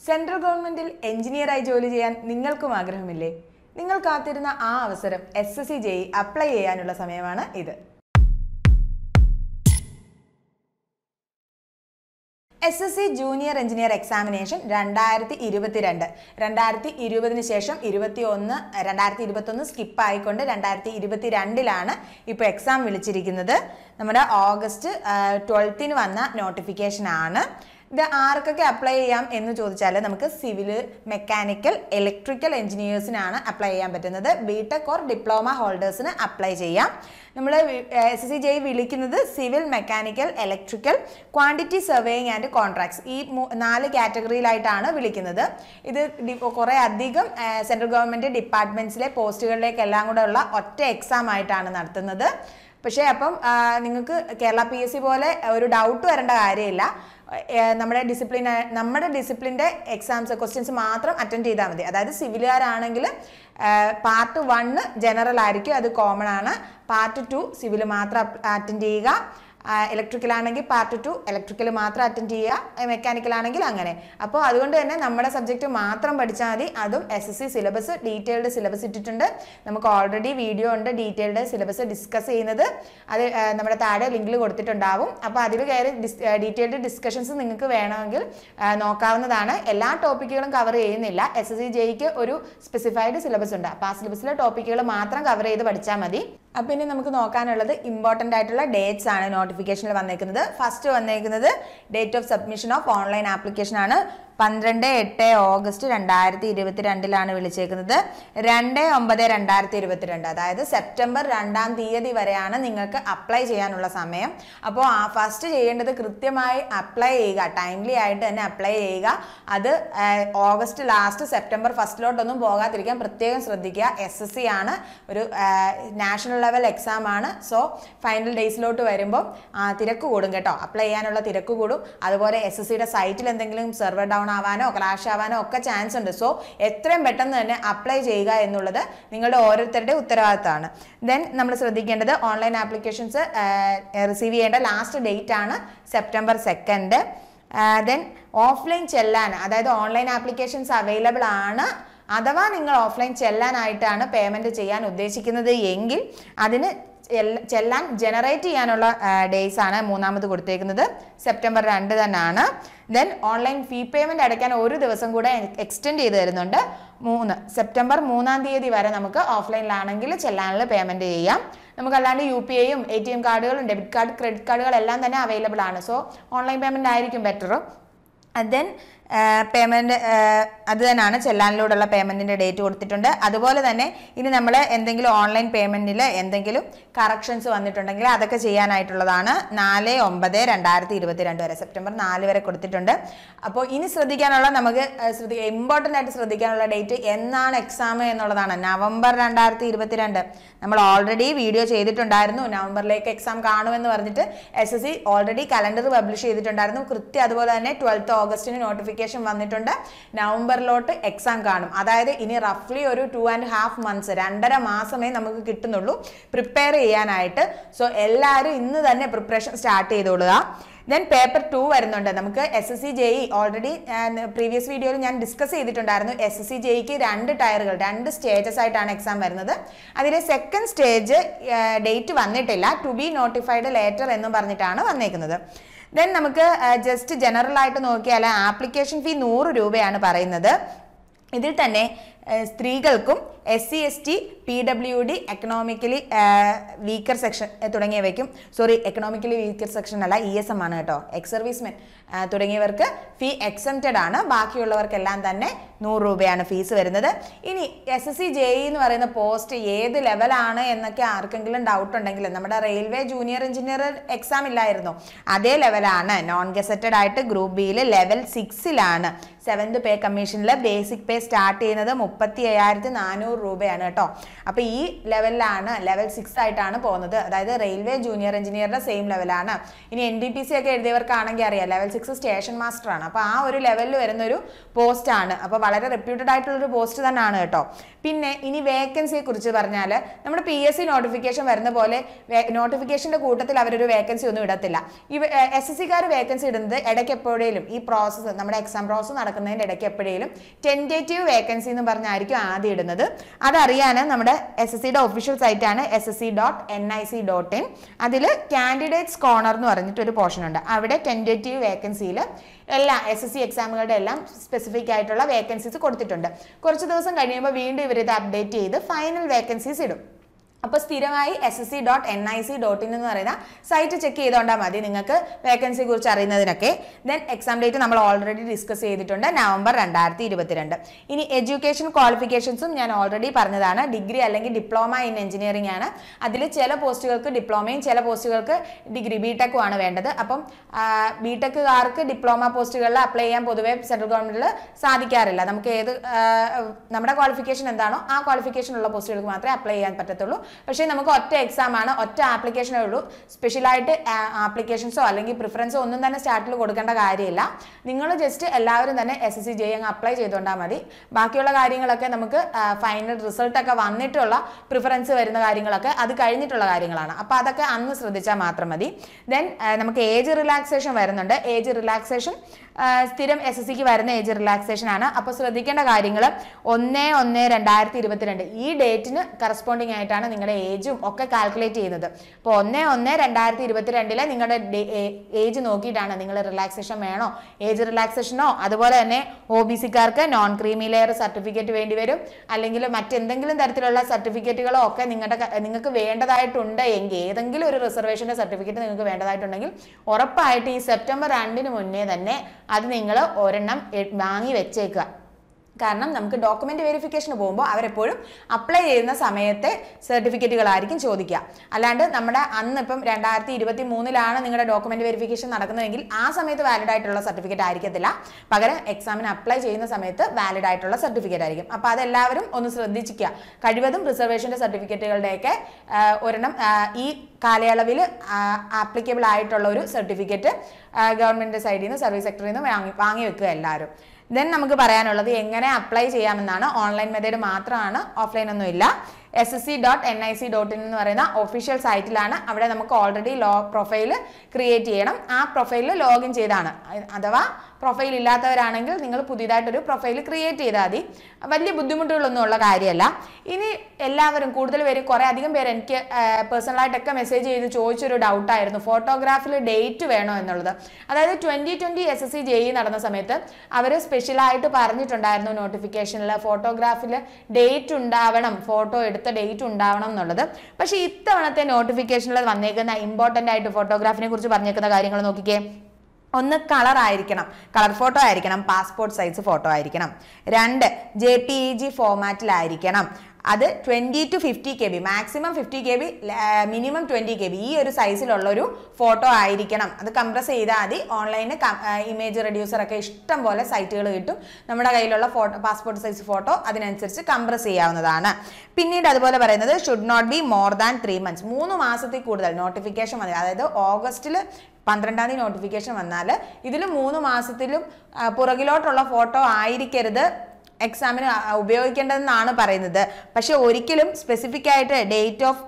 central ഗവൺമെന്റിൽ എഞ്ചിനീയറായി ജോലി ചെയ്യാൻ നിങ്ങൾക്കും ആഗ്രഹമില്ലേ നിങ്ങൾ കാത്തിരുന്ന ആ അവസരം S S C J apply ചെയ്യാനുള്ള സമയമാണ് ഇത് S S C junior engineer examination രണ്ടായിരത്തി ഇരുപത്തിരണ്ട് രണ്ടായിരത്തി ഇരുപതിന് ശേഷം ഇരുപത്തി ഒന്ന് രണ്ടായിരത്തി ഇരുപത്തൊന്ന് സ്കിപ്പ് ആയിക്കൊണ്ട് രണ്ടായിരത്തി ഇരുപത്തി രണ്ടിലാണ് ഇപ്പോൾ എക്സാം വിളിച്ചിരിക്കുന്നത് നമ്മുടെ ഓഗസ്റ്റ് ട്വൽത്തിന് വന്ന നോട്ടിഫിക്കേഷൻ ആണ് ഇത് ആർക്കൊക്കെ അപ്ലൈ ചെയ്യാം എന്ന് ചോദിച്ചാൽ നമുക്ക് സിവിൽ മെക്കാനിക്കൽ ഇലക്ട്രിക്കൽ എഞ്ചിനീയേഴ്സിനാണ് അപ്ലൈ ചെയ്യാൻ പറ്റുന്നത് ബിടെക് ഓർ ഡിപ്ലോമ ഹോൾഡേഴ്സിന് അപ്ലൈ ചെയ്യാം നമ്മൾ എസ് സി ജെ വിളിക്കുന്നത് civil mechanical electrical quantity surveying and contracts ഈ മൂ- നാല് കാറ്റഗറിയിലായിട്ടാണ് വിളിക്കുന്നത് ഇത് ഡി- കുറേ അധികം സെൻട്രൽ ഗവൺമെൻറ് ഡിപ്പാർട്ട്മെൻറ്റ്സിലെ പോസ്റ്റുകളിലേക്കെല്ലാം കൂടെ ഉള്ള ഒറ്റ എക്സാം ആയിട്ടാണ് നടത്തുന്നത് പക്ഷേ അപ്പം നിങ്ങൾക്ക് കേരള പി എസ് സി പോലെ ഒരു ഡൗട്ട് വരേണ്ട കാര്യമില്ല ഏഹ് നമ്മുടെ ഡിസിപ്ലിൻ നമ്മുടെ ഡിസിപ്ലിൻ്റെ എക്സാംസ് ക്വസ്റ്റ്യൻസ് മാത്രം അറ്റൻഡ് ചെയ്താൽ മതി അതായത് സിവിലുകാരാണെങ്കിൽ പാർട്ട് വണ്ണ് ജനറൽ ആയിരിക്കും അത് കോമൺ ആണ് പാർട്ട് ടു സിവിൽ മാത്രം അറ്റൻഡ് ചെയ്യുക ഇലക്ട്രിക്കൽ ആണെങ്കിൽ പാർട്ട് ടു ഇലക്ട്രിക്കൽ മാത്രം അറ്റൻഡ് ചെയ്യുക മെക്കാനിക്കൽ ആണെങ്കിൽ അങ്ങനെ അപ്പോൾ അതുകൊണ്ട് തന്നെ നമ്മുടെ സബ്ജക്റ്റ് മാത്രം പഠിച്ചാൽ മതി അതും S S C syllabus detailed syllabus ഇട്ടിട്ടുണ്ട് നമുക്ക് ഓൾറെഡി വീഡിയോ ഉണ്ട് ഡീറ്റെയിൽഡ് സിലബസ് ഡിസ്കസ് ചെയ്യുന്നത് അത് ആ, നമ്മുടെ താഴെ ലിങ്കിൽ കൊടുത്തിട്ടുണ്ടാവും അപ്പോൾ അതിൽ കയറി ഡീറ്റെയിൽഡ് ഡിസ്കഷൻസ് നിങ്ങൾക്ക് വേണമെങ്കിൽ ആ, നോക്കാവുന്നതാണ് എല്ലാ ടോപ്പിക്കുകളും കവർ ചെയ്യുന്നില്ല എസ് എസ് സി ജെയ്ക്ക് ഒരു സ്പെസിഫൈഡ് സിലബസ് ഉണ്ട് അപ്പോൾ ആ സിലബസിലെ ടോപ്പിക്കുകൾ മാത്രം കവർ ചെയ്ത് പഠിച്ചാൽ മതി അപ്പം ഇനി നമുക്ക് നോക്കാനുള്ളത് ഇമ്പോർട്ടൻ്റ് ആയിട്ടുള്ള ഡേറ്റ്സ് ആണ് നോട്ടിഫിക്കേഷനിൽ വന്നേക്കുന്നത് ഫസ്റ്റ് വന്നേക്കുന്നത് date of submission of online application ആണ് പന്ത്രണ്ട് എട്ട് ഓഗസ്റ്റ് രണ്ടായിരത്തി ഇരുപത്തിരണ്ടിലാണ് വിളിച്ചേക്കുന്നത് രണ്ട് ഒമ്പത് രണ്ടായിരത്തി ഇരുപത്തിരണ്ട് അതായത് സെപ്റ്റംബർ രണ്ടാം തീയതി വരെയാണ് നിങ്ങൾക്ക് അപ്ലൈ ചെയ്യാനുള്ള സമയം അപ്പോൾ ആ ഫസ്റ്റ് ചെയ്യേണ്ടത് കൃത്യമായി അപ്ലൈ ചെയ്യുക ടൈംലി ആയിട്ട് തന്നെ അപ്ലൈ ചെയ്യുക അത് ആ, ഓഗസ്റ്റ് ലാസ്റ്റ് സെപ്റ്റംബർ ഫസ്റ്റിലോട്ടൊന്നും പോകാതിരിക്കാൻ പ്രത്യേകം ശ്രദ്ധിക്കുക എസ് എസ് സി ആണ് ഒരു നാഷണൽ ലെവൽ എക്സാം ആണ് സോ ഫൈനൽ ഡേയ്സിലോട്ട് വരുമ്പോൾ ആ, തിരക്ക് കൂടും കേട്ടോ അപ്ലൈ ചെയ്യാനുള്ള തിരക്ക് കൂടും അതുപോലെ എസ് എസ് സിയുടെ സൈറ്റിൽ എന്തെങ്കിലും സെർവർ ഡൗൺ ആവാനോ ക്രാഷ് ആവാനോ ഒക്കെ ചാൻസ് ഉണ്ട് സോ എത്രയും പെട്ടെന്ന് തന്നെ അപ്ലൈ ചെയ്യുക എന്നുള്ളത് നിങ്ങളുടെ ഓരോരുത്തരുടെ ഉത്തരവാദിത്തമാണ് ദെൻ നമ്മൾ ശ്രദ്ധിക്കേണ്ടത് ഓൺലൈൻ ആപ്ലിക്കേഷൻസ് റിസീവ് ചെയ്യേണ്ട ലാസ്റ്റ് ഡേറ്റ് ആണ് September second then offline challan അതായത് ഓൺലൈൻ ആപ്ലിക്കേഷൻസ് അവൈലബിൾ ആണ് അഥവാ നിങ്ങൾ ഓഫ്ലൈൻ ചെല്ലാനായിട്ടാണ് പേയ്മെൻറ്റ് ചെയ്യാൻ ഉദ്ദേശിക്കുന്നത് എങ്കിൽ അതിന് ചെല്ല- ചെല്ലാൻ ജനറേറ്റ് ചെയ്യാനുള്ള ഡേയ്സ് ആണ് മൂന്നാമത് കൊടുത്തേക്കുന്നത് സെപ്റ്റംബർ രണ്ട് തന്നെയാണ് ദെൻ ഓൺലൈൻ ഫീ പേയ്മെൻറ്റ് അടയ്ക്കാൻ ഒരു ദിവസം കൂടെ എക്സ്റ്റെൻഡ് ചെയ്ത് തരുന്നുണ്ട് മൂന്ന് സെപ്റ്റംബർ മൂന്നാം തീയതി വരെ നമുക്ക് ഓഫ്ലൈനിലാണെങ്കിൽ ചെല്ലാനുള്ള പേയ്മെൻറ്റ് ചെയ്യാം നമുക്കല്ലാണ്ട് യു പി ഐയും എ ടി എം കാർഡുകളും ഡെബിറ്റ് കാർഡ് ക്രെഡിറ്റ് കാർഡുകൾ എല്ലാം തന്നെ അവൈലബിൾ ആണ് സോ ഓൺലൈൻ പേയ്മെൻറ്റ് ആയിരിക്കും ബെറ്റർ ദെൻ പേയ്മെൻറ്റ് അത് തന്നെയാണ് ചെല്ലാനിലൂടെയുള്ള പേയ്മെൻറ്റിൻ്റെ ഡേറ്റ് കൊടുത്തിട്ടുണ്ട് അതുപോലെ തന്നെ ഇനി നമ്മൾ എന്തെങ്കിലും ഓൺലൈൻ പേയ്മെൻറ്റിൽ എന്തെങ്കിലും കറക്ഷൻസ് വന്നിട്ടുണ്ടെങ്കിൽ അതൊക്കെ ചെയ്യാനായിട്ടുള്ളതാണ് നാല് ഒമ്പത് രണ്ടായിരത്തി ഇരുപത്തി രണ്ട് വരെ സെപ്റ്റംബർ നാല് വരെ കൊടുത്തിട്ടുണ്ട് അപ്പോൾ ഇനി ശ്രദ്ധിക്കാനുള്ള നമുക്ക് ശ്രദ്ധി ഇമ്പോർട്ടൻ്റ് ആയിട്ട് ശ്രദ്ധിക്കാനുള്ള ഡേറ്റ് എന്നാണ് എക്സാം എന്നുള്ളതാണ് നവംബർ രണ്ടായിരത്തി ഇരുപത്തിരണ്ട് നമ്മൾ ഓൾറെഡി വീഡിയോ ചെയ്തിട്ടുണ്ടായിരുന്നു നവംബറിലേക്ക് എക്സാം കാണുമെന്ന് പറഞ്ഞിട്ട് S S C already calendar publish ചെയ്തിട്ടുണ്ടായിരുന്നു കൃത്യം അതുപോലെ തന്നെ ട്വൽത്ത് ഓഗസ്റ്റിന് നോട്ടിഫിക്കേഷൻ വന്നിട്ടുണ്ട് നവംബറിലോട്ട് എക്സാം കാണും അതായത് ഇനി റഫ്ലി ഒരു ടു ആൻഡ് ഹാഫ് മന്ത്സ് രണ്ടര മാസമേ നമുക്ക് കിട്ടുന്നുള്ളൂ പ്രിപ്പയർ ചെയ്യാനായിട്ട് സോ എല്ലാവരും ഇന്ന് തന്നെ പ്രിപ്പറേഷൻ സ്റ്റാർട്ട് ചെയ്തോളുക ദെൻ പേപ്പർ ടു വരുന്നുണ്ട് നമുക്ക് S S C J E already previous വീഡിയോയിൽ ഞാൻ ഡിസ്കസ് ചെയ്തിട്ടുണ്ടായിരുന്നു എസ് എസ് സി ജെ ഇക്ക് രണ്ട് ടയറുകൾ രണ്ട് സ്റ്റേജസ് ആയിട്ടാണ് എക്സാം വരുന്നത് അതിലെ സെക്കൻഡ് സ്റ്റേജ് ഡേറ്റ് വന്നിട്ടില്ല ടു ബി നോട്ടിഫൈഡ് ലേറ്റർ എന്നും പറഞ്ഞിട്ടാണ് വന്നേക്കുന്നത് ദെൻ നമുക്ക് ജസ്റ്റ് ജനറൽ ആയിട്ട് നോക്കിയാൽ ആപ്ലിക്കേഷൻ ഫീ നൂറ് രൂപയാണ് പറയുന്നത് ഇതിൽ തന്നെ ഏഹ്, സ്ത്രീകൾക്കും S C S T P W D economically weaker section തുടങ്ങിയവയ്ക്കും സോറി എക്കണോമിക്കലി വീക്കർ സെക്ഷൻ അല്ല ഇ എസ് എം ആണ് കേട്ടോ എക്സ് സർവീസ്മെൻ തുടങ്ങിയവർക്ക് ഫീ എക്സംറ്റഡ് ആണ് ബാക്കിയുള്ളവർക്കെല്ലാം തന്നെ നൂറ് രൂപയാണ് ഫീസ് വരുന്നത് ഇനി S S C J E എന്ന് പറയുന്ന പോസ്റ്റ് ഏത് ലെവലാണ് എന്നൊക്കെ ആർക്കെങ്കിലും ഡൗട്ട് ഉണ്ടെങ്കിൽ നമ്മുടെ റെയിൽവേ ജൂനിയർ എഞ്ചിനീയർ എക്സാം ഇല്ലായിരുന്നോ അതേ ലെവലാണ് നോൺ ഗസറ്റഡ് ആയിട്ട് ഗ്രൂപ്പ് ബിയിൽ ലെവൽ സിക്സിലാണ് സെവൻത് പേ കമ്മീഷനിൽ ബേസിക് പേ സ്റ്റാർട്ട് ചെയ്യുന്നത് മുപ്പത്തി അയ്യായിരത്തി നാനൂറ് രൂപയാണ് കേട്ടോ അപ്പോൾ ഈ ലെവലിലാണ് ലെവൽ സിക്സ് ആയിട്ടാണ് പോകുന്നത് അതായത് റെയിൽവേ ജൂനിയർ എഞ്ചിനീയറുടെ സെയിം ലെവലാണ് ഇനി എൻ ഡി പി സി ഒക്കെ എഴുതിയവർക്കാണെങ്കിൽ അറിയാം ലെവൽ സിക്സ് സ്റ്റേഷൻ മാസ്റ്റർ ആണ് അപ്പോൾ ആ ഒരു ലെവലിൽ വരുന്ന ഒരു പോസ്റ്റ് ആണ് അപ്പോൾ വളരെ റെപ്യൂട്ടഡ് ആയിട്ടുള്ള ഒരു പോസ്റ്റ് തന്നെയാണ് കേട്ടോ പിന്നെ ഇനി വേക്കൻസിയെ കുറിച്ച് പറഞ്ഞാൽ നമ്മുടെ പി എസ് സി നോട്ടിഫിക്കേഷൻ വരുന്ന പോലെ നോട്ടിഫിക്കേഷന്റെ കൂട്ടത്തിൽ അവരൊരു വേക്കൻസി ഒന്നും ഇടത്തില്ല ഇവ എസ് എസ് സിക്കാർ വേക്കൻസി ഇടുന്നത് ഇടയ്ക്ക് എപ്പോഴേലും ഈ പ്രോസസ്സ് നമ്മുടെ എക്സാം പ്രോസസ്സ് നടക്കുന്നതിൻ്റെ ഇടയ്ക്ക് എപ്പോഴേലും ടെൻറ്റേറ്റീവ് വേക്കൻസി എന്ന് പറഞ്ഞായിരിക്കും ആദ്യം ഇടുന്നത് അതറിയാൻ നമ്മുടെ എസ് എസ് സിയുടെ ഒഫീഷ്യൽ സൈറ്റാണ് S S C dot N I C dot in അതിൽ കാൻഡിഡേറ്റ്സ് കോർണർ എന്ന് പറഞ്ഞിട്ട് ഒരു പോർഷൻ ഉണ്ട് അവിടെ ടെൻറ്റേറ്റീവ് വേക്കൻസിയിൽ എല്ലാ എസ് എസ് സി എക്സാമുകളുടെ എല്ലാം സ്പെസിഫിക് ആയിട്ടുള്ള വേക്കൻസീസ് കൊടുത്തിട്ടുണ്ട് കുറച്ച് ദിവസം കഴിയുമ്പോൾ വീണ്ടും ഇവരിത് അപ്ഡേറ്റ് ചെയ്ത് ഫൈനൽ വേക്കൻസീസ് ഇടും അപ്പോൾ സ്ഥിരമായി S S C dot N I C dot in എന്ന് പറയുന്ന സൈറ്റ് ചെക്ക് ചെയ്തുകൊണ്ടാൽ മതി നിങ്ങൾക്ക് വേക്കൻസിയെ കുറിച്ച് അറിയുന്നതിനൊക്കെ ദെൻ എക്സാം ഡേറ്റ് നമ്മൾ ഓൾറെഡി ഡിസ്കസ് ചെയ്തിട്ടുണ്ട് നവംബർ രണ്ടായിരത്തി ഇരുപത്തിരണ്ട് ഇനി എഡ്യൂക്കേഷൻ ക്വാളിഫിക്കേഷൻസും ഞാൻ ഓൾറെഡി പറഞ്ഞതാണ് ഡിഗ്രി അല്ലെങ്കിൽ ഡിപ്ലോമ ഇൻ എഞ്ചിനീയറിംഗ് ആണ് അതിൽ ചില പോസ്റ്റുകൾക്ക് ഡിപ്ലോമയും ചില പോസ്റ്റുകൾക്ക് ഡിഗ്രി ബി ടെക്കും ആണ് വേണ്ടത് അപ്പം ബി ടെക്കുകാർക്ക് ഡിപ്ലോമ പോസ്റ്റുകളിൽ അപ്ലൈ ചെയ്യാൻ പൊതുവേ സെൻട്രൽ ഗവൺമെന്റിൽ സാധിക്കാറില്ല നമുക്ക് ഏത് ആ, നമ്മുടെ ക്വാളിഫിക്കേഷൻ എന്താണോ ആ ക്വാളിഫിക്കേഷൻ ഉള്ള പോസ്റ്റുകൾക്ക് മാത്രമേ അപ്ലൈ ചെയ്യാൻ പറ്റത്തുള്ളൂ പക്ഷേ നമുക്ക് ഒറ്റ എക്സാം ആണ് ഒറ്റ ആപ്ലിക്കേഷനേ ഉള്ളൂ സ്പെഷ്യലായിട്ട് ആപ്ലിക്കേഷൻസോ അല്ലെങ്കിൽ പ്രിഫറൻസോ ഒന്നും തന്നെ സ്റ്റാർട്ടിൽ കൊടുക്കേണ്ട കാര്യമില്ല നിങ്ങൾ ജസ്റ്റ് എല്ലാവരും തന്നെ എസ് എസ് സി ജെ അങ്ങ് അപ്ലൈ ചെയ്തുകൊണ്ടാൽ മതി ബാക്കിയുള്ള കാര്യങ്ങളൊക്കെ നമുക്ക് ഫൈനൽ റിസൾട്ട് ഒക്കെ വന്നിട്ടുള്ള പ്രിഫറൻസ് വരുന്ന കാര്യങ്ങളൊക്കെ അത് കഴിഞ്ഞിട്ടുള്ള കാര്യങ്ങളാണ് അപ്പോൾ അതൊക്കെ അന്ന് ശ്രദ്ധിച്ചാൽ മാത്രം മതി ദെൻ നമുക്ക് ഏജ് റിലാക്സേഷൻ വരുന്നുണ്ട് ഏജ് റിലാക്സേഷൻ സ്ഥിരം എസ് എസ് സിക്ക് വരുന്ന ഏജ് റിലാക്സേഷൻ ആണ് അപ്പോൾ ശ്രദ്ധിക്കേണ്ട കാര്യങ്ങൾ ഒന്ന് ഒന്ന് രണ്ടായിരത്തി ഇരുപത്തിരണ്ട് ഈ ഡേറ്റിന് കറസ്പോണ്ടിങ് ആയിട്ടാണ് നിങ്ങളുടെ ഏജും ഒക്കെ കാൽക്കുലേറ്റ് ചെയ്യുന്നത് അപ്പോൾ ഒന്ന് ഒന്ന് രണ്ടായിരത്തി ഇരുപത്തിരണ്ടിലെ നിങ്ങളുടെ ഏജ് നോക്കിയിട്ടാണ് നിങ്ങൾ റിലാക്സേഷൻ വേണോ ഏജ് റിലാക്സേഷനോ അതുപോലെ തന്നെ ഒ ബി സിക്കാർക്ക് നോൺ ക്രീമി ലെയർ സർട്ടിഫിക്കറ്റ് വേണ്ടി വരും അല്ലെങ്കിൽ മറ്റെന്തെങ്കിലും തരത്തിലുള്ള സർട്ടിഫിക്കറ്റുകളോ ഒക്കെ നിങ്ങളുടെ ക- നിങ്ങൾക്ക് വേണ്ടതായിട്ടുണ്ട് എങ്കിൽ ഏതെങ്കിലും ഒരു റിസർവേഷൻ്റെ സർട്ടിഫിക്കറ്റ് നിങ്ങൾക്ക് വേണ്ടതായിട്ടുണ്ടെങ്കിൽ ഉറപ്പായിട്ട് ഈ സെപ്റ്റംബർ രണ്ടിന് മുന്നേ തന്നെ അത് നിങ്ങൾ ഒരെണ്ണം എ- വാങ്ങി വെച്ചേക്കുക കാരണം നമുക്ക് ഡോക്യുമെന്റ് വെരിഫിക്കേഷന് പോകുമ്പോൾ അവരെപ്പോഴും അപ്ലൈ ചെയ്യുന്ന സമയത്തെ സർട്ടിഫിക്കറ്റുകളായിരിക്കും ചോദിക്കുക അല്ലാണ്ട് നമ്മുടെ അന്ന് ഇപ്പം രണ്ടായിരത്തി ഇരുപത്തി മൂന്നിലാണ് നിങ്ങളുടെ ഡോക്യുമെന്റ് വെരിഫിക്കേഷൻ നടക്കുന്നതെങ്കിൽ ആ സമയത്ത് വാലിഡ് ആയിട്ടുള്ള സർട്ടിഫിക്കറ്റ് ആയിരിക്കത്തില്ല പകരം എക്സാമിന് അപ്ലൈ ചെയ്യുന്ന സമയത്ത് വാലിഡ് ആയിട്ടുള്ള സർട്ടിഫിക്കറ്റ് ആയിരിക്കും അപ്പോൾ അതെല്ലാവരും ഒന്ന് ശ്രദ്ധിച്ചിരിക്കുക കഴിവതും റിസർവേഷൻ്റെ സർട്ടിഫിക്കറ്റുകളുടെയൊക്കെ ആ, ഒരെണ്ണം ആ, ഈ കാലയളവിൽ ആപ്ലിക്കബിൾ ആയിട്ടുള്ള ഒരു സർട്ടിഫിക്കറ്റ് ഗവൺമെൻറ് സൈഡിൽ നിന്ന് സർവീസ് സെക്ടറിൽ നിന്ന് വാങ്ങി വാങ്ങി വെക്കുക എല്ലാവരും ദെൻ നമുക്ക് പറയാനുള്ളത് എങ്ങനെ അപ്ലൈ ചെയ്യാമെന്നാണ് ഓൺലൈൻ മെത്തേഡ് മാത്രമാണ് ഓഫ്ലൈൻ ഒന്നും ഇല്ല S S C dot N I C dot in എന്ന് പറയുന്ന ഒഫീഷ്യൽ സൈറ്റിലാണ് അവിടെ നമുക്ക് ഓൾറെഡി ലോ പ്രൊഫൈൽ ക്രിയേറ്റ് ചെയ്യണം ആ പ്രൊഫൈലിൽ ലോഗിൻ ചെയ്താണ് അഥവാ പ്രൊഫൈൽ ഇല്ലാത്തവരാണെങ്കിൽ നിങ്ങൾ പുതിയതായിട്ടൊരു പ്രൊഫൈൽ ക്രിയേറ്റ് ചെയ്താൽ മതി വലിയ ബുദ്ധിമുട്ടുകളൊന്നും ഉള്ള കാര്യമല്ല ഇനി എല്ലാവരും കൂടുതൽ പേര് കുറേ അധികം പേര് എനിക്ക് പേഴ്സണലായിട്ടൊക്കെ മെസ്സേജ് ചെയ്ത് ചോദിച്ചൊരു ഡൗട്ടായിരുന്നു ഫോട്ടോഗ്രാഫിൽ ഡേറ്റ് വേണോ എന്നുള്ളത് അതായത് twenty twenty S S C J E നടന്ന സമയത്ത് അവർ സ്പെഷ്യലായിട്ട് പറഞ്ഞിട്ടുണ്ടായിരുന്നു നോട്ടിഫിക്കേഷനിൽ ഫോട്ടോഗ്രാഫിൽ ഡേറ്റ് ഉണ്ടാവണം ഫോട്ടോ എടുത്ത ഡേറ്റ് ഉണ്ടാവണം എന്നുള്ളത് പക്ഷേ ഇത്തവണത്തെ നോട്ടിഫിക്കേഷനിൽ വന്നേക്കുന്ന ഇമ്പോർട്ടൻ്റ് ആയിട്ട് ഫോട്ടോഗ്രാഫിനെ കുറിച്ച് പറഞ്ഞേക്കുന്ന കാര്യങ്ങൾ നോക്കിക്കേ ഒന്ന് കളർ ആയിരിക്കണം കളർ ഫോട്ടോ ആയിരിക്കണം പാസ്പോർട്ട് സൈസ് ഫോട്ടോ ആയിരിക്കണം രണ്ട് ജെ പി ഇ ജി ഫോമാറ്റിലായിരിക്കണം അത് twenty to fifty K B maximum fifty K B minimum twenty K B ഈ ഒരു സൈസിലുള്ള ഒരു ഫോട്ടോ ആയിരിക്കണം അത് കംപ്രസ് ചെയ്താൽ മതി ഓൺലൈനിൽ ഇമേജ് റെഡ്യൂസർ ഒക്കെ ഇഷ്ടം പോലെ സൈറ്റുകൾ കിട്ടും നമ്മുടെ കയ്യിലുള്ള ഫോട്ടോ പാസ്പോർട്ട് സൈസ് ഫോട്ടോ അതിനനുസരിച്ച് കംപ്രസ് ചെയ്യാവുന്നതാണ് പിന്നീട് അതുപോലെ പറയുന്നത് should not be more than three months മൂന്ന് മാസത്തിൽ കൂടുതൽ നോട്ടിഫിക്കേഷൻ വന്നത് അതായത് ഓഗസ്റ്റിൽ പന്ത്രണ്ടാം തീയതി നോട്ടിഫിക്കേഷൻ വന്നാൽ ഇതിൽ മൂന്ന് മാസത്തിലും ആ, പുറകിലോട്ടുള്ള ഫോട്ടോ ആയിരിക്കരുത് എക്സാമിന് അ- ഉപയോഗിക്കേണ്ടതെന്നാണ് പറയുന്നത് പക്ഷെ ഒരിക്കലും സ്പെസിഫിക് ആയിട്ട് ഡേറ്റ് ഓഫ്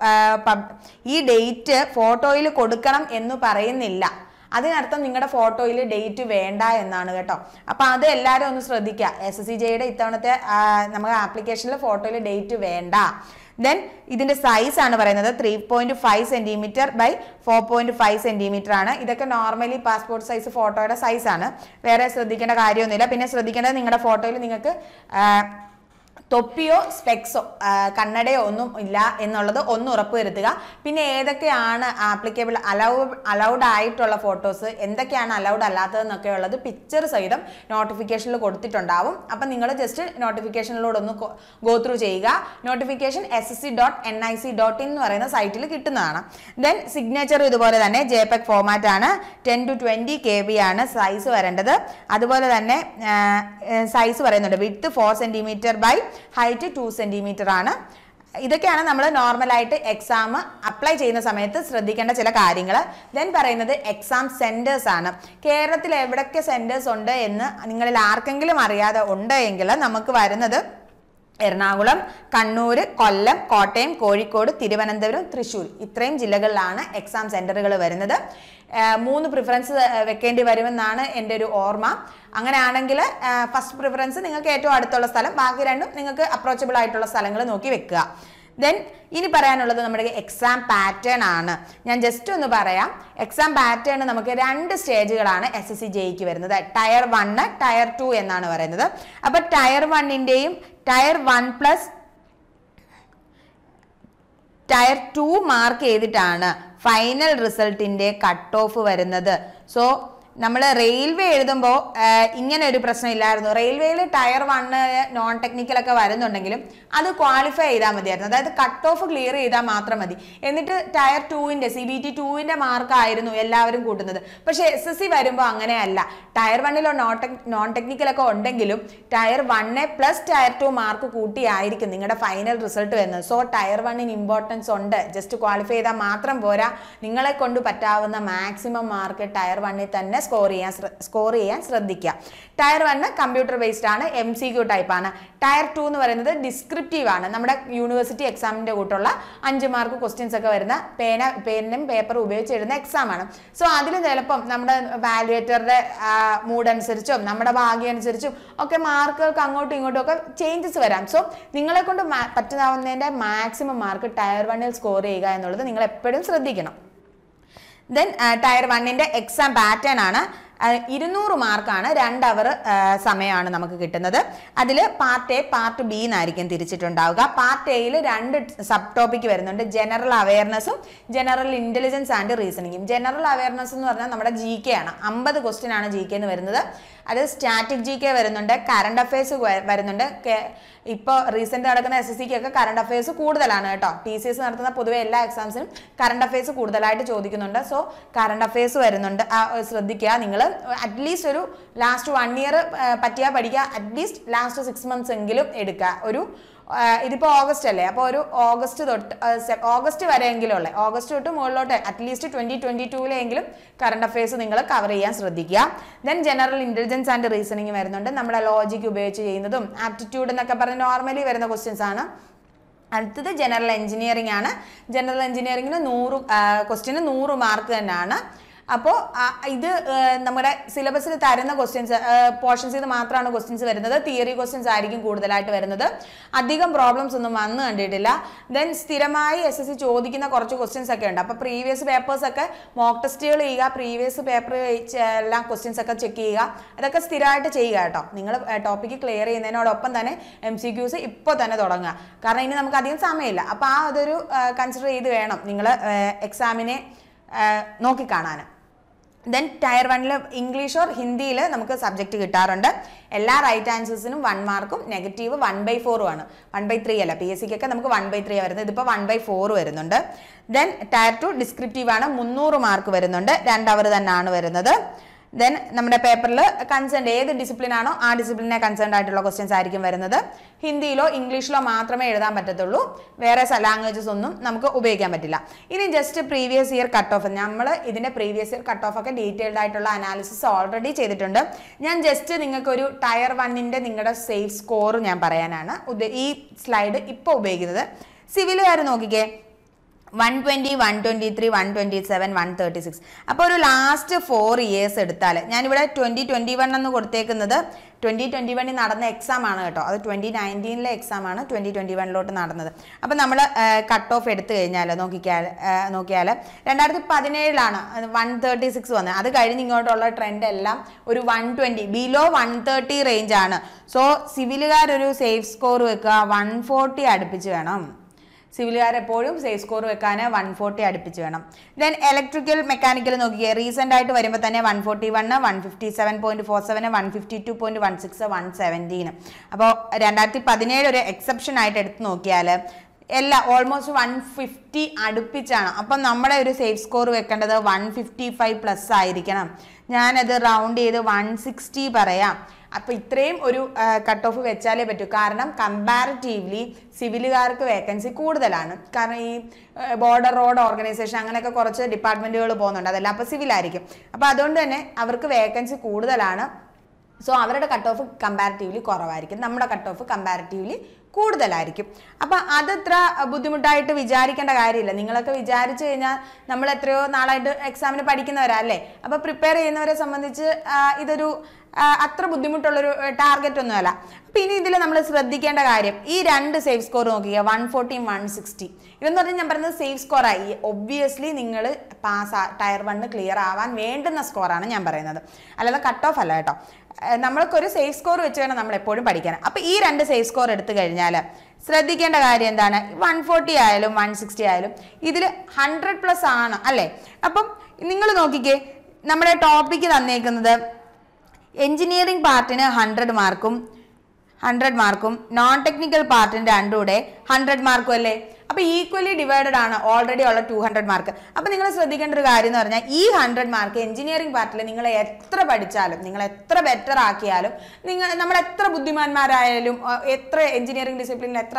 ഈ ഡേറ്റ് ഫോട്ടോയിൽ കൊടുക്കണം എന്ന് പറയുന്നില്ല അതിനർത്ഥം നിങ്ങളുടെ ഫോട്ടോയിൽ ഡേറ്റ് വേണ്ട എന്നാണ് കേട്ടോ അപ്പോൾ അത് എല്ലാവരും ഒന്ന് ശ്രദ്ധിക്കുക എസ് എസ് സി ജെയുടെ ഇത്തവണത്തെ ആ, നമുക്ക് ആപ്ലിക്കേഷനിൽ ഫോട്ടോയിൽ ഡേറ്റ് വേണ്ട ദെൻ ഇതിന്റെ സൈസ് ആണ് പറയുന്നത് three point five centimetre by four point five centimetre ആണ് ഇതൊക്കെ നോർമലി പാസ്പോർട്ട് സൈസ് ഫോട്ടോയുടെ സൈസ് ആണ് വേറെ ശ്രദ്ധിക്കേണ്ട കാര്യമൊന്നുമില്ല പിന്നെ ശ്രദ്ധിക്കേണ്ടത് നിങ്ങളുടെ ഫോട്ടോയിൽ നിങ്ങൾക്ക് ആ, തൊപ്പിയോ സ്പെക്സോ കണ്ണടയോ ഒന്നും ഇല്ല എന്നുള്ളത് ഒന്ന് ഉറപ്പുവരുത്തുക പിന്നെ ഏതൊക്കെയാണ് ആപ്ലിക്കബിൾ അലൗ അലൗഡ് ആയിട്ടുള്ള ഫോട്ടോസ് എന്തൊക്കെയാണ് അലൗഡ് അല്ലാത്തതെന്നൊക്കെ ഉള്ളത് പിക്ചർ സഹിതം നോട്ടിഫിക്കേഷനിൽ കൊടുത്തിട്ടുണ്ടാവും അപ്പം നിങ്ങൾ ജസ്റ്റ് നോട്ടിഫിക്കേഷനിലൂടെ ഒന്ന് ഗോ ത്രൂ ചെയ്യുക notification S S C dot N I C dot in എന്ന് പറയുന്ന സൈറ്റിൽ കിട്ടുന്നതാണ് ദെൻ സിഗ്നേച്ചർ ഇതുപോലെ തന്നെ ജെപെക് ഫോമാറ്റ് ആണ് ten to twenty K B ആണ് സൈസ് വരേണ്ടത് അതുപോലെ തന്നെ സൈസ് പറയുന്നുണ്ട് width four centimetre by height two centimetre ആണ് ഇതൊക്കെയാണ് നമ്മൾ നോർമലായിട്ട് എക്സാം അപ്ലൈ ചെയ്യുന്ന സമയത്ത് ശ്രദ്ധിക്കേണ്ട ചില കാര്യങ്ങൾ ദെൻ പറയുന്നത് എക്സാം സെൻറ്റേഴ്സ് ആണ് കേരളത്തിൽ എവിടൊക്കെ സെൻറ്റേഴ്സ് ഉണ്ട് എന്ന് നിങ്ങളിൽ ആർക്കെങ്കിലും അറിയാതെ ഉണ്ട് എങ്കിൽ നമുക്ക് വരുന്നത് എറണാകുളം കണ്ണൂർ കൊല്ലം കോട്ടയം കോഴിക്കോട് തിരുവനന്തപുരം തൃശ്ശൂർ ഇത്രയും ജില്ലകളിലാണ് എക്സാം സെന്ററുകൾ വരുന്നത് ഏർ മൂന്ന് പ്രിഫറൻസ് വെക്കേണ്ടി വരുമെന്നാണ് എൻ്റെ ഒരു ഓർമ്മ അങ്ങനെയാണെങ്കിൽ ഫസ്റ്റ് പ്രിഫറൻസ് നിങ്ങൾക്ക് ഏറ്റവും അടുത്തുള്ള സ്ഥലം ബാക്കി രണ്ടും നിങ്ങൾക്ക് അപ്രോച്ചബിൾ ആയിട്ടുള്ള സ്ഥലങ്ങൾ നോക്കി വെക്കുക ദെൻ ഇനി പറയാനുള്ളത് നമ്മുടെ എക്സാം പാറ്റേൺ ആണ് ഞാൻ ജസ്റ്റ് ഒന്ന് പറയാം എക്സാം പാറ്റേൺ നമുക്ക് രണ്ട് സ്റ്റേജുകളാണ് എസ് എസ് സി ജെയ്ക്ക് വരുന്നത് ടയർ വണ്ണ് ടയർ ടു എന്നാണ് പറയുന്നത് അപ്പൊ ടയർ വണ്ണിന്റെയും tier one plus tier two mark ചെയ്തിട്ടാണ് ഫൈനൽ റിസൾട്ടിന്റെ കട്ട് ഓഫ് വരുന്നത് സോ നമ്മൾ റെയിൽവേ എഴുതുമ്പോൾ ഇങ്ങനെ ഒരു പ്രശ്നം ഇല്ലായിരുന്നു റെയിൽവേയിൽ ടയർ വണ്ണ് നോൺ ടെക്നിക്കൽ ഒക്കെ വരുന്നുണ്ടെങ്കിലും അത് ക്വാളിഫൈ ചെയ്താൽ മതിയായിരുന്നു അതായത് കട്ട് ഓഫ് ക്ലിയർ ചെയ്താൽ മാത്രം മതി എന്നിട്ട് ടയർ ടൂവിൻ്റെ സി ബി ടി ടൂവിൻ്റെ മാർക്കായിരുന്നു എല്ലാവരും കൂട്ടുന്നത് പക്ഷേ എസ് എസ് സി വരുമ്പോൾ അങ്ങനെയല്ല ടയർ വണ്ണിലോ നോൺ ടെക് നോൺ ടെക്നിക്കൽ ഒക്കെ ഉണ്ടെങ്കിലും tier one plus tier two mark കൂട്ടിയായിരിക്കും നിങ്ങളുടെ ഫൈനൽ റിസൾട്ട് വരുന്നത് സോ ടയർ വണ്ണിന് ഇമ്പോർട്ടൻസ് ഉണ്ട് ജസ്റ്റ് ക്വാളിഫൈ ചെയ്താൽ മാത്രം പോരാ നിങ്ങളെ കൊണ്ട് പറ്റാവുന്ന മാക്സിമം മാർക്ക് ടയർ വണ്ണിൽ തന്നെ സ്കോർ ചെയ്യാൻ സ്കോർ ചെയ്യാൻ ശ്രദ്ധിക്കുക ടയർ വണ്ണ് കമ്പ്യൂട്ടർ ബേസ്ഡ് ആണ് എം സി ക്യു ടൈപ്പ് ആണ് ടയർ ടു എന്ന് പറയുന്നത് ഡിസ്ക്രിപ്റ്റീവ് ആണ് നമ്മുടെ യൂണിവേഴ്സിറ്റി എക്സാമിന്റെ കൂട്ടുള്ള അഞ്ച് മാർക്ക് ക്വസ്റ്റ്യൻസ് ഒക്കെ വരുന്ന പേന പേനും പേപ്പറും ഉപയോഗിച്ച് എഴുതുന്ന എക്സാം ആണ് സോ അതിൽ ചിലപ്പം നമ്മുടെ വാലുവേറ്ററുടെ മൂഡ് അനുസരിച്ചും നമ്മുടെ ഭാഗ്യം അനുസരിച്ചും ഒക്കെ മാർക്കുകൾക്ക് അങ്ങോട്ടും ഇങ്ങോട്ടും ഒക്കെ ചേഞ്ചസ് വരാം സോ നിങ്ങളെ കൊണ്ട് മാ- പറ്റുന്നതിന്റെ മാക്സിമം മാർക്ക് ടയർ വണ്ണിൽ സ്കോർ ചെയ്യുക എന്നുള്ളത് നിങ്ങൾ എപ്പോഴും ശ്രദ്ധിക്കണം ദെൻ ടയർ വണ്ണിന്റെ എക്സാം പാറ്റേൺ ആണ് ഇരുന്നൂറ് മാർക്കാണ് രണ്ട് അവർ സമയമാണ് നമുക്ക് കിട്ടുന്നത് അതിൽ പാർട്ട് എ പാർട്ട് ബി എന്നായിരിക്കും തിരിച്ചിട്ടുണ്ടാവുക പാർട്ട് എയിൽ രണ്ട് സബ് ടോപ്പിക് വരുന്നുണ്ട് ജനറൽ അവയർനെസ്സും ജനറൽ ഇന്റലിജൻസ് ആൻഡ് റീസണിങ്ങും ജനറൽ അവയർനെസ് എന്ന് പറഞ്ഞാൽ നമ്മുടെ ജി കെ ആണ് അമ്പത് ക്വസ്റ്റ്യൻ ആണ് ജി കെ എന്ന് വരുന്നത് അത് സ്റ്റാറ്റിക് ജി കെ വരുന്നുണ്ട് കറണ്ട് അഫയേഴ്സ് വരുന്നുണ്ട് കെ- ഇപ്പോൾ റീസെന്റ് നടക്കുന്ന എസ് എസ് സിക്ക് ഒക്കെ കറണ്ട് അഫയേഴ്സ് കൂടുതലാണ് കേട്ടോ ടി സി എസ് നടത്തുന്ന പൊതുവെ എല്ലാ എക്സാംസിനും കറണ്ട് അഫയേഴ്സ് കൂടുതലായിട്ട് ചോദിക്കുന്നുണ്ട് സോ കറണ്ട് അഫയേഴ്സ് വരുന്നുണ്ട് ആ, ശ്രദ്ധിക്കുക നിങ്ങൾ അറ്റ്ലീസ്റ്റ് ഒരു ലാസ്റ്റ് വൺ ഇയർ പറ്റിയാൽ പഠിക്കുക അറ്റ്ലീസ്റ്റ് ലാസ്റ്റ് സിക്സ് മന്ത്സ് എങ്കിലും എടുക്കുക ഒരു ആ, ഇതിപ്പോ ഓഗസ്റ്റ് അല്ലേ അപ്പോൾ ഒരു ഓഗസ്റ്റ് തൊട്ട് ആ, സെ- ഓഗസ്റ്റ് വരെയെങ്കിലും ഉള്ളത് ഓഗസ്റ്റ് തൊട്ട് മുകളിലോട്ട് അറ്റ്ലീസ്റ്റ് ട്വന്റി ട്വന്റി ടൂലെങ്കിലും കറണ്ട് അഫയേഴ്സ് നിങ്ങൾ കവർ ചെയ്യാൻ ശ്രദ്ധിക്കുക then general intelligence and reasoning വരുന്നുണ്ട് നമ്മുടെ ലോജിക് ഉപയോഗിച്ച് ചെയ്യുന്നതും ആപ്റ്റിറ്റ്യൂഡ് എന്നൊക്കെ പറഞ്ഞ് നോർമലി വരുന്ന ക്വസ്റ്റ്യൻസ് ആണ് അടുത്തത് ജനറൽ എഞ്ചിനീയറിംഗ് ആണ് ജനറൽ എഞ്ചിനീയറിംഗിന് നൂറ് ക്വസ്റ്റ്യന് നൂറ് മാർക്ക് തന്നെയാണ് അപ്പോൾ ഇത് ആ, നമ്മുടെ സിലബസിൽ തരുന്ന ക്വസ്റ്റ്യൻസ് പോർഷൻസ് ഇത് മാത്രമാണ് ക്വസ്റ്റ്യൻസ് വരുന്നത് തിയറി ക്വസ്റ്റ്യൻസ് ആയിരിക്കും കൂടുതലായിട്ട് വരുന്നത് അധികം പ്രോബ്ലംസ് ഒന്നും വന്നു കണ്ടിട്ടില്ല ദെൻ സ്ഥിരമായി എസ് എസ് സി ചോദിക്കുന്ന കുറച്ച് ക്വസ്റ്റ്യൻസ് ഒക്കെ ഉണ്ട് അപ്പോൾ പ്രീവിയസ് പേപ്പേഴ്സ് ഒക്കെ മോക്ക് ടെസ്റ്റുകൾ ചെയ്യുക പ്രീവിയസ് പേപ്പർ എല്ലാം ക്വസ്റ്റ്യൻസ് ഒക്കെ ചെക്ക് ചെയ്യുക അതൊക്കെ സ്ഥിരമായിട്ട് ചെയ്യുക കേട്ടോ നിങ്ങൾ ടോപ്പിക്ക് ക്ലിയർ ചെയ്യുന്നതിനോടൊപ്പം തന്നെ എം സി ക്യൂസ് ഇപ്പോൾ തന്നെ തുടങ്ങുക കാരണം ഇനി നമുക്ക് അധികം സമയമില്ല അപ്പോൾ ആ അതൊരു കൺസിഡർ ചെയ്ത് വേണം നിങ്ങൾ എക്സാമിനെ നോക്കിക്കാണാൻ ദെൻ ടയർ വണ്ണിൽ ഇംഗ്ലീഷ് ഓർ ഹിന്ദിയിൽ നമുക്ക് സബ്ജക്റ്റ് കിട്ടാറുണ്ട് എല്ലാ റൈറ്റ് ആൻസേഴ്സിനും വൺ മാർക്കും നെഗറ്റീവ് വൺ ബൈ ഫോറും ആണ് വൺ ബൈ ത്രീ അല്ല പി എസ് സിക്കൊക്കെ നമുക്ക് വൺ ബൈ ത്രീ വരുന്നത് ഇതിപ്പോൾ വൺ ബൈ ഫോർ വരുന്നുണ്ട് ദെൻ ടയർ ടു ഡിസ്ക്രിപ്റ്റീവ് ആണ് മുന്നൂറ് മാർക്ക് വരുന്നുണ്ട് രണ്ട് അവർ തന്നെയാണ് വരുന്നത് ദെൻ നമ്മുടെ പേപ്പറിൽ കൺസേൺ ഏത് ഡിസിപ്ലിൻ ആണോ ആ ഡിസിപ്ലിനെ കൺസേൺ ആയിട്ടുള്ള ക്വസ്റ്റ്യൻസ് ആയിരിക്കും വരുന്നത് ഹിന്ദിയിലോ ഇംഗ്ലീഷിലോ മാത്രമേ എഴുതാൻ പറ്റത്തുള്ളൂ വേറെ ലാംഗ്വേജസ് ഒന്നും നമുക്ക് ഉപയോഗിക്കാൻ പറ്റില്ല ഇനി just previous year cut off നമ്മൾ ഇതിന്റെ പ്രീവിയസ് ഇയർ കട്ട് ഓഫ് ഒക്കെ ഡീറ്റെയിൽഡ് ആയിട്ടുള്ള അനാലിസിസ് ഓൾറെഡി ചെയ്തിട്ടുണ്ട് ഞാൻ ജസ്റ്റ് നിങ്ങൾക്ക് ഒരു ടയർ വണ്ണിന്റെ നിങ്ങളുടെ സേഫ് സ്കോർ ഞാൻ പറയാനാണ് ഉദ്ദേ- ഈ സ്ലൈഡ് ഇപ്പോൾ ഉപയോഗിക്കുന്നത് സിവിലുകാർ നോക്കിക്കേ one twenty one twenty three one twenty seven one thirty six അപ്പോൾ ഒരു ലാസ്റ്റ് ഫോർ ഇയേഴ്സ് എടുത്താൽ ഞാനിവിടെ ട്വൻറ്റി ട്വൻറ്റി വൺ എന്ന് കൊടുത്തേക്കുന്നത് ട്വൻറ്റി ട്വൻറ്റി വണ്ണിൽ നടന്ന എക്സാം ആണ് കേട്ടോ അത് ട്വൻറ്റി നയൻറ്റീനിലെ എക്സാം ആണ് ട്വൻറ്റി ട്വൻറ്റി വണ്ണിലോട്ട് നടന്നത് അപ്പോൾ നമ്മൾ കട്ട് ഓഫ് എടുത്തു കഴിഞ്ഞാൽ നോക്കിക്കാൽ നോക്കിയാൽ രണ്ടായിരത്തി പതിനേഴിലാണ് വൺ തേർട്ടി സിക്സ് വന്നത് അത് കഴിഞ്ഞ് ഇങ്ങോട്ടുള്ള ട്രെൻഡ് എല്ലാം ഒരു one twenty below one thirty range ആണ് സോ സിവിലുകാരൊരു സേഫ് സ്കോർ വെക്കുക വൺ ഫോർട്ടി അടുപ്പിച്ച് വേണം സിവിലുകാർ എപ്പോഴും സേഫ് സ്കോർ വെക്കാൻ വൺ ഫോർട്ടി അടുപ്പിച്ച് വേണം ദെൻ ഇലക്ട്രിക്കൽ മെക്കാനിക്കൽ നോക്കിയേ റീസെൻ്റ് ആയിട്ട് വരുമ്പോൾ തന്നെ one forty one one fifty seven point four seven one fifty two point one six one seventeen അപ്പോൾ രണ്ടായിരത്തി പതിനേഴ് ഒരു എക്സെപ്ഷൻ ആയിട്ട് എടുത്ത് നോക്കിയാൽ എല്ലാ ഓൾമോസ്റ്റ് വൺ ഫിഫ്റ്റി അടുപ്പിച്ചാണ് അപ്പം നമ്മുടെ ഒരു സേഫ് സ്കോർ വെക്കേണ്ടത് വൺ ഫിഫ്റ്റി ഫൈവ് പ്ലസ് ആയിരിക്കണം ഞാനത് റൗണ്ട് ചെയ്ത് വൺ സിക്സ്റ്റി പറയാം അപ്പോൾ ഇത്രയും ഒരു കട്ട് ഓഫ് വെച്ചാലേ പറ്റൂ കാരണം കമ്പാരിറ്റീവ്ലി സിവിലുകാർക്ക് വേക്കൻസി കൂടുതലാണ് കാരണം ഈ ബോർഡർ റോഡ് ഓർഗനൈസേഷൻ അങ്ങനെയൊക്കെ കുറച്ച് ഡിപ്പാർട്ട്മെന്റുകൾ പോകുന്നുണ്ട് അതെല്ലാം അപ്പോൾ സിവിലായിരിക്കും അപ്പോൾ അതുകൊണ്ട് തന്നെ അവർക്ക് വേക്കൻസി കൂടുതലാണ് സോ അവരുടെ കട്ട് ഓഫ് കമ്പാരിറ്റീവ്ലി കുറവായിരിക്കും നമ്മുടെ കട്ട് ഓഫ് കമ്പാരിറ്റീവ്ലി കൂടുതലായിരിക്കും അപ്പം അതത്ര ബുദ്ധിമുട്ടായിട്ട് വിചാരിക്കേണ്ട കാര്യമില്ല നിങ്ങളൊക്കെ വിചാരിച്ചു കഴിഞ്ഞാൽ നമ്മൾ എത്രയോ നാളായിട്ട് എക്സാമിന് പഠിക്കുന്നവരാ അല്ലേ അപ്പോൾ പ്രിപ്പയർ ചെയ്യുന്നവരെ സംബന്ധിച്ച് ആ, ഇതൊരു ആ, അത്ര ബുദ്ധിമുട്ടുള്ളൊരു ടാർഗറ്റ് ഒന്നുമല്ല അപ്പം ഇനി ഇതിൽ നമ്മൾ ശ്രദ്ധിക്കേണ്ട കാര്യം ഈ രണ്ട് സേഫ് സ്കോർ നോക്കിക്കുക വൺ ഫോർട്ടി വൺ സിക്സ്റ്റി ഇതെന്ന് പറഞ്ഞാൽ ഞാൻ പറയുന്നത് സേഫ് സ്കോറായി ഒബ്വിയസ്ലി നിങ്ങൾ പാസ് ടയർ വണ്ണ് ക്ലിയർ ആവാൻ വേണ്ടുന്ന സ്കോറാണ് ഞാൻ പറയുന്നത് അല്ലാതെ കട്ട് ഓഫ് അല്ല കേട്ടോ ഏഹ് നമ്മൾക്കൊരു സേഫ് സ്കോർ വെച്ച് വേണം നമ്മൾ എപ്പോഴും പഠിക്കാൻ അപ്പോൾ ഈ രണ്ട് സേഫ് സ്കോർ എടുത്തു കഴിഞ്ഞാൽ ശ്രദ്ധിക്കേണ്ട കാര്യം എന്താണ് വൺ ഫോർട്ടി ആയാലും വൺ സിക്സ്റ്റി ആയാലും ഇതിൽ ഹൺഡ്രഡ് പ്ലസ് ആണ് അല്ലേ അപ്പം നിങ്ങൾ നോക്കിക്കേ നമ്മുടെ ടോപ്പിക്ക് തന്നേക്കുന്നത് എഞ്ചിനീയറിംഗ് പാർട്ടിന് ഹൺഡ്രഡ് മാർക്കും ഹൺഡ്രഡ് മാർക്കും നോൺ ടെക്നിക്കൽ പാർട്ടിന് രണ്ടും കൂടെ ഹൺഡ്രഡ് മാർക്കും അല്ലേ അപ്പൊ ഈക്വലി ഡിവൈഡഡ് ആണ് ഓൾറെഡി ഉള്ള ടു ഹൺഡ്രഡ് മാർക്ക് അപ്പൊ നിങ്ങൾ ശ്രദ്ധിക്കേണ്ട ഒരു കാര്യം എന്ന് പറഞ്ഞാൽ ഈ ഹൺഡ്രഡ് മാർക്ക് എഞ്ചിനീയറിംഗ് പാർട്ടിൽ നിങ്ങൾ എത്ര പഠിച്ചാലും നിങ്ങൾ എത്ര ബെറ്റർ ആക്കിയാലും നിങ്ങൾ നമ്മൾ എത്ര ബുദ്ധിമാന്മാരായാലും അഹ് എത്ര എഞ്ചിനീയറിംഗ് ഡിസിപ്ലിനിൽ എത്ര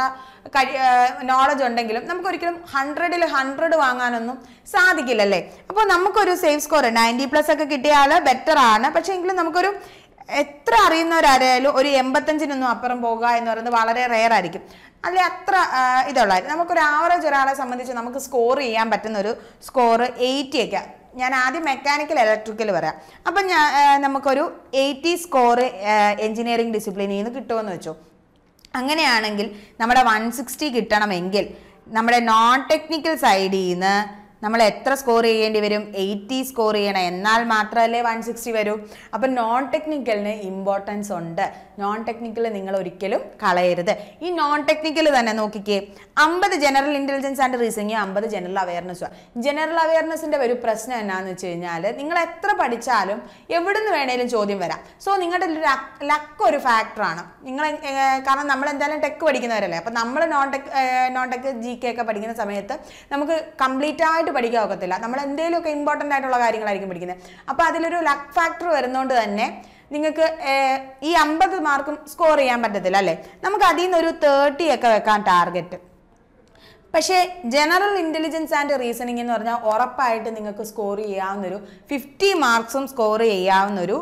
നോളജ് ഉണ്ടെങ്കിലും നമുക്ക് ഒരിക്കലും ഹൺഡ്രഡിൽ ഹൺഡ്രഡ് വാങ്ങാനൊന്നും സാധിക്കില്ലല്ലേ അപ്പോൾ നമുക്കൊരു സേഫ് സ്കോർ നയൻറ്റി പ്ലസ് ഒക്കെ കിട്ടിയാൽ ബെറ്റർ ആണ് പക്ഷേ എങ്കിലും നമുക്കൊരു എത്ര അറിയുന്നവരായാലും ഒരു എൺപത്തഞ്ചിനൊന്നും അപ്പുറം പോകുക എന്ന് പറയുന്നത് വളരെ റെയർ ആയിരിക്കും അല്ലെ അത്ര ആ, ഇതുള്ളായിരിക്കും നമുക്കൊരു ആവറേജ് ഒരാളെ സംബന്ധിച്ച് നമുക്ക് സ്കോർ ചെയ്യാൻ പറ്റുന്ന ഒരു സ്കോർ എയ്റ്റി ഒക്കെ ഞാൻ ആദ്യം മെക്കാനിക്കൽ ഇലക്ട്രിക്കൽ പറയാം അപ്പം ഞാൻ ആ, നമുക്കൊരു എയ്റ്റി സ്കോർ എഞ്ചിനീയറിംഗ് ഡിസിപ്ലിനിൽ നിന്ന് കിട്ടുമെന്ന് വെച്ചു അങ്ങനെയാണെങ്കിൽ നമ്മുടെ വൺ സിക്സ്റ്റി കിട്ടണമെങ്കിൽ നമ്മുടെ നോൺ ടെക്നിക്കൽ സൈഡിൽ നിന്ന് നമ്മൾ എത്ര സ്കോർ ചെയ്യേണ്ടി വരും എയ്റ്റി സ്കോർ ചെയ്യണം എന്നാൽ മാത്രമല്ലേ വൺ സിക്സ്റ്റി വരൂ അപ്പം നോൺ ടെക്നിക്കലിന് ഇമ്പോർട്ടൻസ് ഉണ്ട് നോൺ ടെക്നിക്കൽ നിങ്ങൾ ഒരിക്കലും കളയരുത് ഈ നോൺ ടെക്നിക്കൽ തന്നെ നോക്കിക്കേ അമ്പത് ജനറൽ ഇൻ്റലിജൻസ് ആൻഡ് റീസണിങ് അമ്പത് ജനറൽ അവയർനെസ്സും ജനറൽ അവയർനെസ്സിൻ്റെ ഒരു പ്രശ്നം എന്നാന്ന് വെച്ച് കഴിഞ്ഞാൽ നിങ്ങൾ എത്ര പഠിച്ചാലും എവിടുന്ന് വേണേലും ചോദ്യം വരാം സോ നിങ്ങളുടെ ലക്ക് ഒരു ഫാക്ടറാണ് നിങ്ങൾ ഏർ, കാരണം നമ്മൾ എന്തായാലും ടെക് പഠിക്കുന്നവരല്ലേ അപ്പം നമ്മൾ non tech non tech G K ഒക്കെ പഠിക്കുന്ന സമയത്ത് നമുക്ക് കംപ്ലീറ്റ് ആയിട്ട് പഠിക്കാൻ ഒക്കത്തില്ല നമ്മൾ എന്തെങ്കിലുമൊക്കെ ഇമ്പോർട്ടൻ്റ് ആയിട്ടുള്ള കാര്യങ്ങളായിരിക്കും പഠിക്കുന്നത് അപ്പോൾ അതിലൊരു ലക്ക് ഫാക്ടർ വരുന്നതുകൊണ്ട് തന്നെ നിങ്ങൾക്ക് ഏർ, ഈ അമ്പത് മാർക്കും സ്കോർ ചെയ്യാൻ പറ്റത്തില്ല അല്ലേ നമുക്ക് അതിൽ നിന്ന് ഒരു തേർട്ടി ഒക്കെ വെക്കാൻ ടാർഗറ്റ് പക്ഷേ ജനറൽ ഇൻ്റലിജൻസ് ആൻഡ് റീസണിങ് എന്ന് പറഞ്ഞാൽ ഉറപ്പായിട്ട് നിങ്ങൾക്ക് സ്കോർ ചെയ്യാവുന്നൊരു ഫിഫ്റ്റി മാർക്സും സ്കോർ ചെയ്യാവുന്നൊരു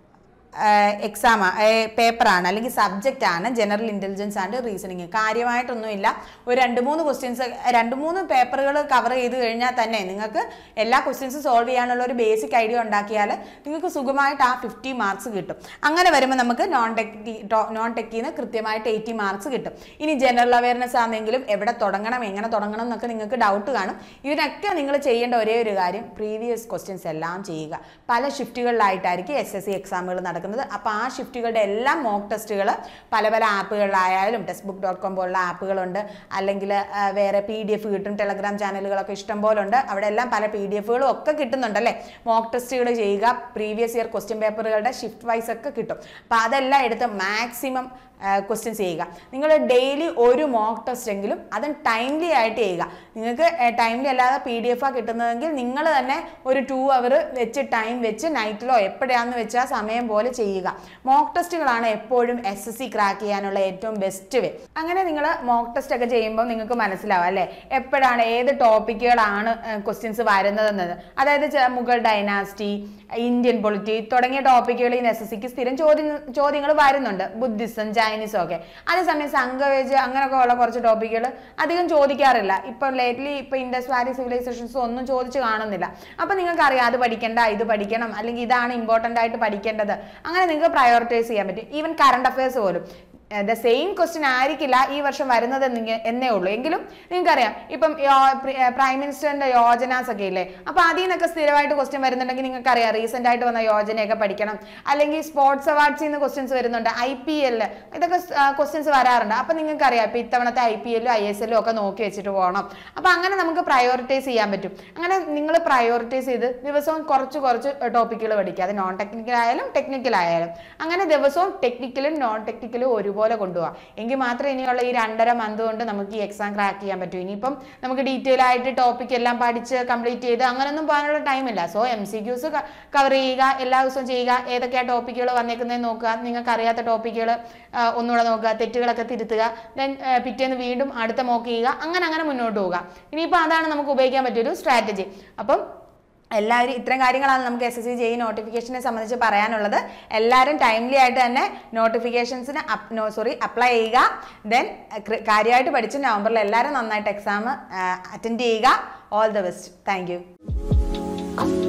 എക്സാം പേപ്പറാണ് അല്ലെങ്കിൽ സബ്ജക്റ്റ് ആണ് ജനറൽ ഇൻ്റലിജൻസ് ആൻഡ് റീസണിങ് കാര്യമായിട്ടൊന്നുമില്ല ഒരു രണ്ട് മൂന്ന് ക്വസ്റ്റ്യൻസ് രണ്ട് മൂന്ന് പേപ്പറുകൾ കവർ ചെയ്ത് കഴിഞ്ഞാൽ തന്നെ നിങ്ങൾക്ക് എല്ലാ ക്വസ്റ്റ്യൻസും സോൾവ് ചെയ്യാനുള്ള ഒരു ബേസിക് ഐഡിയ ഉണ്ടാക്കിയാൽ നിങ്ങൾക്ക് സുഖമായിട്ട് ആ ഫിഫ്റ്റി മാർക്സ് കിട്ടും അങ്ങനെ വരുമ്പോൾ നമുക്ക് നോൺ ടെക് നോൺ ടെക്കിൽ നിന്ന് കൃത്യമായിട്ട് എയ്റ്റി മാർക്സ് കിട്ടും ഇനി ജനറൽ അവയർനെസ് ആണെങ്കിലും എവിടെ തുടങ്ങണം എങ്ങനെ തുടങ്ങണം എന്നൊക്കെ നിങ്ങൾക്ക് ഡൗട്ട് കാണും ഇതിനൊക്കെ നിങ്ങൾ ചെയ്യേണ്ട ഒരേ ഒരു കാര്യം പ്രീവിയസ് ക്വസ്റ്റ്യൻസ് എല്ലാം ചെയ്യുക പല ഷിഫ്റ്റുകളിലായിട്ടായിരിക്കും എസ് എസ് സി എക്സാമുകൾ നടക്കുന്നത് അപ്പോൾ ആ ഷിഫ്റ്റുകളുടെ എല്ലാം മോക്ക് ടെസ്റ്റുകൾ പല പല ആപ്പുകളിലായാലും ടെക്സ്റ്റ് ബുക്ക് ഡോട്ട് കോം പോലുള്ള ആപ്പുകളുണ്ട് അല്ലെങ്കിൽ വേറെ പി ഡി എഫ് കിട്ടും ടെലഗ്രാം ചാനലുകളൊക്കെ ഇഷ്ടം പോലെ ഉണ്ട് അവിടെ എല്ലാം പല പി ഡി എഫുകളും ഒക്കെ കിട്ടുന്നുണ്ടല്ലേ മോക്ക് ടെസ്റ്റുകൾ ചെയ്യുക പ്രീവിയസ് ഇയർ ക്വസ്റ്റ്യൻ പേപ്പറുകളുടെ ഷിഫ്റ്റ് വൈസ് ഒക്കെ കിട്ടും അപ്പോൾ അതെല്ലാം എടുത്ത് മാക്സിമം ക്വസ്റ്റ്യൻസ് ചെയ്യുക നിങ്ങൾ ഡെയിലി ഒരു മോക്ക് ടെസ്റ്റ് എങ്കിലും അതും ടൈംലി ആയിട്ട് ചെയ്യുക നിങ്ങൾക്ക് ടൈംലി അല്ലാതെ പി ഡി എഫ് ആ കിട്ടുന്നതെങ്കിൽ നിങ്ങൾ തന്നെ ഒരു ടു അവർ വെച്ച് ടൈം വെച്ച് നൈറ്റിലോ എപ്പോഴാന്ന് വെച്ചാൽ സമയം പോലെ ചെയ്യുക മോക്ക് ടെസ്റ്റുകളാണ് എപ്പോഴും എസ് എസ് സി ക്രാക്ക് ചെയ്യാനുള്ള ഏറ്റവും ബെസ്റ്റ് വേ അങ്ങനെ നിങ്ങൾ മോക്ക് ടെസ്റ്റ് ഒക്കെ ചെയ്യുമ്പോൾ നിങ്ങൾക്ക് മനസ്സിലാവും അല്ലേ എപ്പോഴാണ് ഏത് ടോപ്പിക്കുകളാണ് ക്വസ്റ്റ്യൻസ് വരുന്നതെന്നത് അതായത് ചെ- മുഗൾ ഡൈനാസ്റ്റി ഇന്ത്യൻ പൊളിറ്റി തുടങ്ങിയ ടോപ്പിക്കുകൾ ഈ എസ് എസ് സിക്ക് സ്ഥിരം ചോദ്യം ചോദ്യങ്ങൾ വരുന്നുണ്ട് ബുദ്ധിസം ചൈനീസും ഒക്കെ അതേസമയം സംഘവേജ് അങ്ങനെയൊക്കെ ഉള്ള കുറച്ച് ടോപ്പിക്കുകൾ അധികം ചോദിക്കാറില്ല ഇപ്പം ലേറ്റ്ലി ഇപ്പം ഇൻഡസ് വാലി സിവിലൈസേഷൻസ് ഒന്നും ചോദിച്ച് കാണുന്നില്ല അപ്പം നിങ്ങൾക്ക് അറിയാം അത് പഠിക്കണ്ട ഇത് പഠിക്കണം അല്ലെങ്കിൽ ഇതാണ് ഇമ്പോർട്ടൻ്റ് ആയിട്ട് പഠിക്കേണ്ടത് അങ്ങനെ നിങ്ങൾക്ക് പ്രയോറിറ്റൈസ് ചെയ്യാൻ പറ്റും ഈവൻ കറണ്ട് അഫയേഴ്സ് പോലും ദ സെയിം ക്വസ്റ്റ്യൻ ആയിരിക്കില്ല ഈ വർഷം വരുന്നത് എന്ന് എന്നേ ഉള്ളൂ എങ്കിലും നിങ്ങൾക്കറിയാം ഇപ്പം പ്രൈം മിനിസ്റ്ററിന്റെ യോജനാസ് ഒക്കെ ഇല്ലേ അപ്പൊ അതിൽ നിന്നൊക്കെ സ്ഥിരമായിട്ട് ക്വസ്റ്റ്യൻ വരുന്നുണ്ടെങ്കിൽ നിങ്ങൾക്ക് അറിയാം റീസെന്റ് ആയിട്ട് വന്ന യോജനയൊക്കെ പഠിക്കണം അല്ലെങ്കിൽ സ്പോർട്സ് അവാർഡ്സിൽ നിന്ന് ക്വസ്റ്റ്യൻസ് വരുന്നുണ്ട് ഐ പി എല്ല് ഇതൊക്കെ ക്വസ്റ്റ്യൻസ് വരാറുണ്ട് അപ്പൊ നിങ്ങൾക്ക് അറിയാം ഇപ്പൊ ഇത്തവണത്തെ ഐ പി എല്ലും ഐ എസ് എല്ലും ഒക്കെ നോക്കി വെച്ചിട്ട് പോകണം അപ്പൊ അങ്ങനെ നമുക്ക് പ്രയോറിറ്റൈസ് ചെയ്യാൻ പറ്റും അങ്ങനെ നിങ്ങൾ പ്രയോറിറ്റൈസ് ചെയ്ത് ദിവസവും കുറച്ച് കുറച്ച് ടോപ്പിക്കുകൾ പഠിക്കുക അത് നോൺ ടെക്നിക്കൽ ആയാലും ടെക്നിക്കൽ ആയാലും അങ്ങനെ ദിവസവും ടെക്നിക്കലും നോൺ ടെക്നിക്കലും ഒരുപാട് ഒരുപോലെ കൊണ്ടുപോകാം എങ്കിൽ മാത്രമേ ഇനിയുള്ള ഈ രണ്ടര മന്ത് കൊണ്ട് നമുക്ക് ഈ എക്സാം ക്രാക്ക് ചെയ്യാൻ പറ്റൂ ഇനിയിപ്പം നമുക്ക് ഡീറ്റെയിൽ ആയിട്ട് ടോപ്പിക് എല്ലാം പഠിച്ച് കംപ്ലീറ്റ് ചെയ്ത് അങ്ങനെയൊന്നും പോകാനുള്ള ടൈമില്ല so M C Qs cover ചെയ്യുക എല്ലാ ദിവസവും ചെയ്യുക ഏതൊക്കെയാണ് ടോപ്പിക്കുകൾ വന്നേക്കുന്നതെന്ന് നോക്കുക നിങ്ങൾക്ക് അറിയാത്ത ടോപ്പിക്കുകൾ ഒന്നുകൂടെ നോക്കുക തെറ്റുകളൊക്കെ തിരുത്തുക ദെൻ പിറ്റേന്ന് വീണ്ടും അടുത്ത മോക്ക് ചെയ്യുക അങ്ങനെ അങ്ങനെ മുന്നോട്ട് പോവുക ഇനിയിപ്പോൾ അതാണ് നമുക്ക് ഉപയോഗിക്കാൻ പറ്റിയൊരു സ്ട്രാറ്റജി അപ്പം എല്ലാവരും ഇത്തരം കാര്യങ്ങളാണ് നമുക്ക് എസ് എസ് സി ജെ നോട്ടിഫിക്കേഷനെ സംബന്ധിച്ച് പറയാനുള്ളത് എല്ലാവരും ടൈംലി ആയിട്ട് തന്നെ നോട്ടിഫിക്കേഷൻസിന് സോറി അപ്ലൈ ചെയ്യുക ദെൻ കാര്യമായിട്ട് പഠിച്ച് നവംബറിൽ എല്ലാവരും നന്നായിട്ട് എക്സാം അറ്റൻഡ് ചെയ്യുക all the best thank U